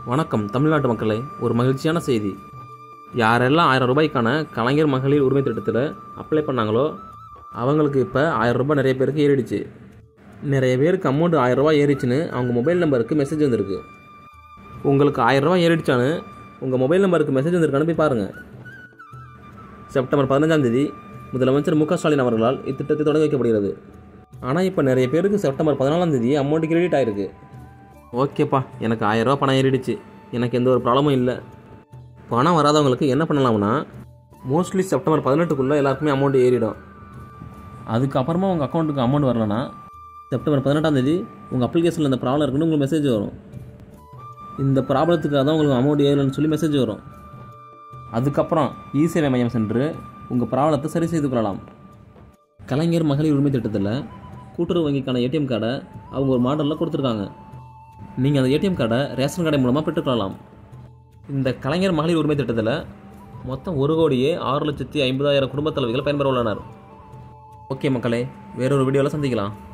வணக்கம் தமிழ்நாட்டு மக்களே ஒரு மகிழ்ச்சியான செய்தி யாரெல்லாம் ஆயிரம் ரூபாய்க்கான கலைஞர் மகளிர் உரிமை திட்டத்தில் அப்ளை பண்ணாங்களோ அவங்களுக்கு இப்போ ஆயிரம் ரூபாய் நிறைய பேருக்கு ஏறிடுச்சு நிறைய பேருக்கு அமௌண்ட் ஆயிரம் ரூபாய் ஏறிச்சுன்னு அவங்க மொபைல் நம்பருக்கு மெசேஜ் வந்திருக்கு உங்களுக்கு ஆயிரம் ரூபாய் ஏறிடுச்சான்னு உங்கள் மொபைல் நம்பருக்கு மெசேஜ் வந்திருக்கான்னு போய் பாருங்கள் செப்டம்பர் பதினஞ்சாம் தேதி முதலமைச்சர் மு க ஸ்டாலின் அவர்களால் இத்திட்டத்தை தொடங்கி வைக்கப்படுகிறது ஆனால் இப்போ நிறைய பேருக்கு செப்டம்பர் பதினாலாம் தேதி அமௌண்ட் கிரெடிட் ஆயிருக்கு ஓகேப்பா எனக்கு ஆயிரரூவா பணம் ஏறிடுச்சு எனக்கு எந்த ஒரு ப்ராப்ளமும் இல்லை பணம் வராதவங்களுக்கு என்ன பண்ணலாம்னா மோஸ்ட்லி செப்டம்பர் பதினெட்டுக்குள்ளே எல்லாருக்குமே அமௌண்ட் ஏறிடும் அதுக்கப்புறமா உங்கள் அக்கௌண்ட்டுக்கு அமௌண்ட் வரலனா செப்டம்பர் பதினெட்டாம் தேதி உங்கள் அப்ளிகேஷனில் இந்த ப்ராப்ளம் இருக்குன்னு உங்களுக்கு மெசேஜ் வரும் இந்த ப்ராப்ளத்துக்காக தான் உங்களுக்கு அமௌண்ட் ஏறலன்னு சொல்லி மெசேஜ் வரும் அதுக்கப்புறம் இ சேவை மையம் சென்று உங்கள் ப்ராப்ளத்தை சரி செய்து கொள்ளலாம் கலைஞர் மகளிர் உரிமை திட்டத்தில் கூட்டுறவு வங்கிக்கான ஏடிஎம் கார்டை அவங்க ஒரு மாடலில் கொடுத்துருக்காங்க நீங்கள் அந்த ஏடிஎம் கார்டை ரேஷன் கடை மூலமாக பெற்றுக்கொள்ளலாம் இந்த கலைஞர் மகளிர் உரிமை திட்டத்தில் மொத்தம் ஒரு கோடியே ஆறு லட்சத்தி ஐம்பதாயிரம் குடும்பத் தலைவிகள் பயன்பெற உள்ளனர் ஓகே மக்களே வேறொரு வீடியோவில் சந்திக்கலாம்